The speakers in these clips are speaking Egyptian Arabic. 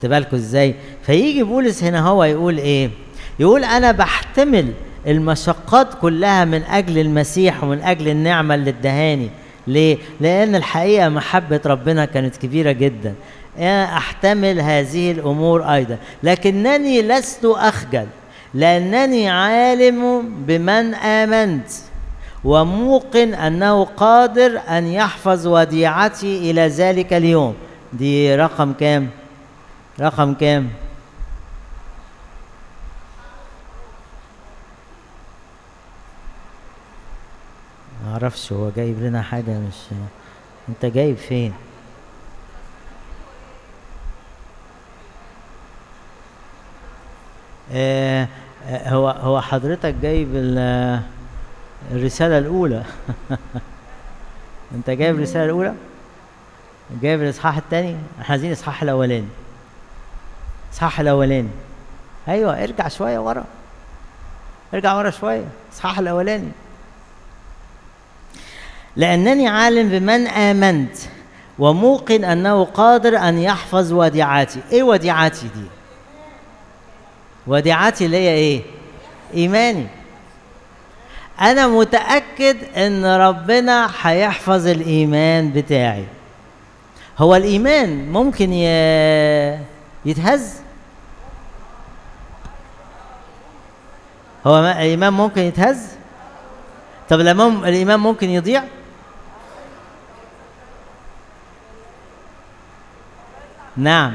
بالكم ازاي فيجي بولس هنا هو يقول ايه يقول انا بحتمل المشقات كلها من اجل المسيح ومن اجل النعمه اللي ادهاني ليه لان الحقيقه محبه ربنا كانت كبيره جدا أنا احتمل هذه الامور ايضا لكنني لست اخجل لانني عالم بمن امنت وموقن انه قادر ان يحفظ وديعتي الى ذلك اليوم دي رقم كام رقم كام معرفش هو جايب لنا حاجة مش انت جايب فين آه آه، هو هو حضرتك جايب ال- الرسالة الأولى انت جايب الرسالة الأولى جايب الإصحاح الثاني احنا عايزين الإصحاح الأولاني الإصحاح الأولاني أيوه ارجع شوية ورا ارجع ورا شوية الإصحاح الأولاني لأنني عالم بمن آمنت وموقن أنه قادر أن يحفظ وديعاتي إيه وديعاتي دي وديعاتي اللي هي إيه إيماني أنا متأكد إن ربنا هيحفظ الإيمان بتاعي هو الإيمان ممكن ي... يتهز هو ما- الإيمان ممكن يتهز طب لما م- الإيمان ممكن يضيع نعم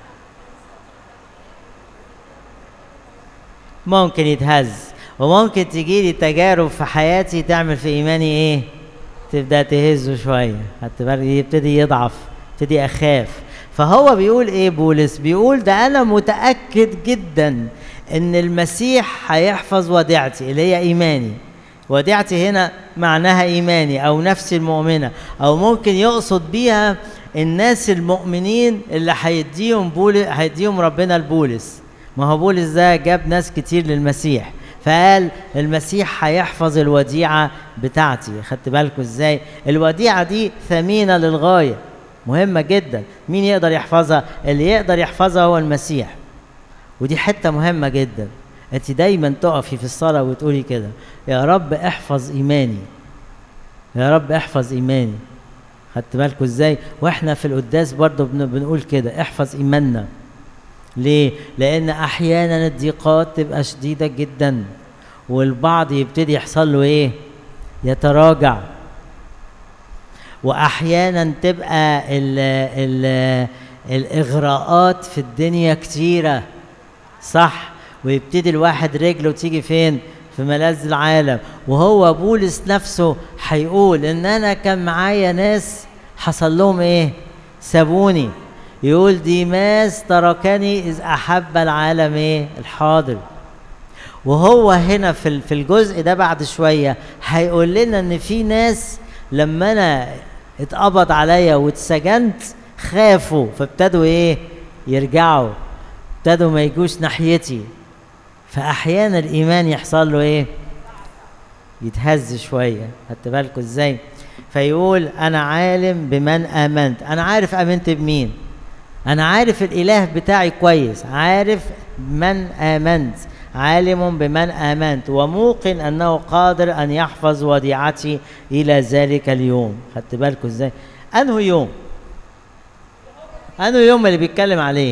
ممكن يتهز وممكن تجي لي تجارب في حياتي تعمل في ايماني ايه تبدا تهزه شويه خدت بالك يبتدي يضعف يبتدي اخاف فهو بيقول ايه بولس بيقول ده انا متاكد جدا ان المسيح هيحفظ وديعتي اللي هي ايماني وديعتي هنا معناها ايماني او نفسي المؤمنه او ممكن يقصد بيها الناس المؤمنين اللي هيديهم بولس هيديهم ربنا لبولس ما هو بولس ده جاب ناس كتير للمسيح فقال المسيح هيحفظ الوديعه بتاعتي خدت بالكم ازاي الوديعه دي ثمينه للغايه مهمه جدا مين يقدر يحفظها اللي يقدر يحفظها هو المسيح ودي حته مهمه جدا انت دايما تقفي في الصلاه وتقولي كده يا رب احفظ ايماني يا رب احفظ ايماني خدت بالكم ازاي واحنا في القداس برضو بن- بنقول كده احفظ ايماننا ليه لان احيانا الضيقات تبقى شديده جدا والبعض يبتدي يحصل له ايه يتراجع واحيانا تبقى ال ال الاغراءات في الدنيا كتيره صح ويبتدي الواحد رجله تيجي فين في ملاذ العالم وهو بولس نفسه هيقول ان انا كان معايا ناس حصل لهم ايه سابوني يقول ديماس تركني اذ احب العالم ايه الحاضر وهو هنا في ال- في الجزء ده بعد شويه هيقول لنا ان في ناس لما انا اتقبض عليا واتسجنت خافوا فابتدوا ايه يرجعوا ابتدوا ما يجوش ناحيتي فاحيانا الايمان يحصل له ايه يتهز شويه خدت بالكم ازاي فيقول انا عالم بمن امنت انا عارف امنت بمين انا عارف الاله بتاعي كويس عارف من امنت عالم بمن امنت وموقن انه قادر ان يحفظ وديعتي الى ذلك اليوم خدت بالكم ازاي انه يوم انه يوم اللي بيتكلم عليه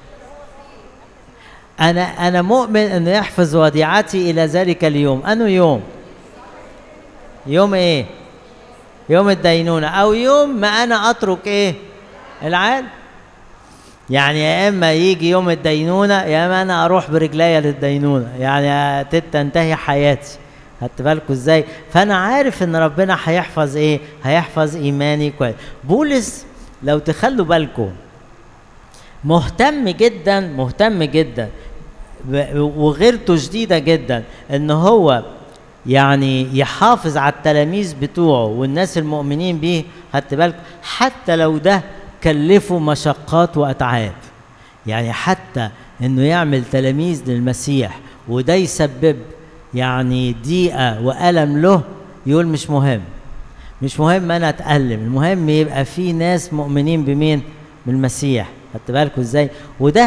انا انا مؤمن انه يحفظ وديعتي الى ذلك اليوم انه يوم يوم ايه يوم الدينونه او يوم ما انا اترك ايه العالم يعني يا اما يجي يوم الدينونه يا اما انا اروح برجليا للدينونه يعني تت- تنتهي حياتي خدت بالكم ازاي فانا عارف ان ربنا هيحفظ ايه هيحفظ ايماني كويس بولس لو تخلوا بالكم مهتم جدا مهتم جدا ب- وغيرته شديده جدا ان هو يعني يحافظ على التلاميذ بتوعه والناس المؤمنين بيه خدت بالك حتى لو ده كلفه مشقات واتعاب يعني حتى انه يعمل تلاميذ للمسيح وده يسبب يعني ضيقه والم له يقول مش مهم مش مهم انا اتالم المهم يبقى في ناس مؤمنين بمين بالمسيح خدت بالكوا ازاي وده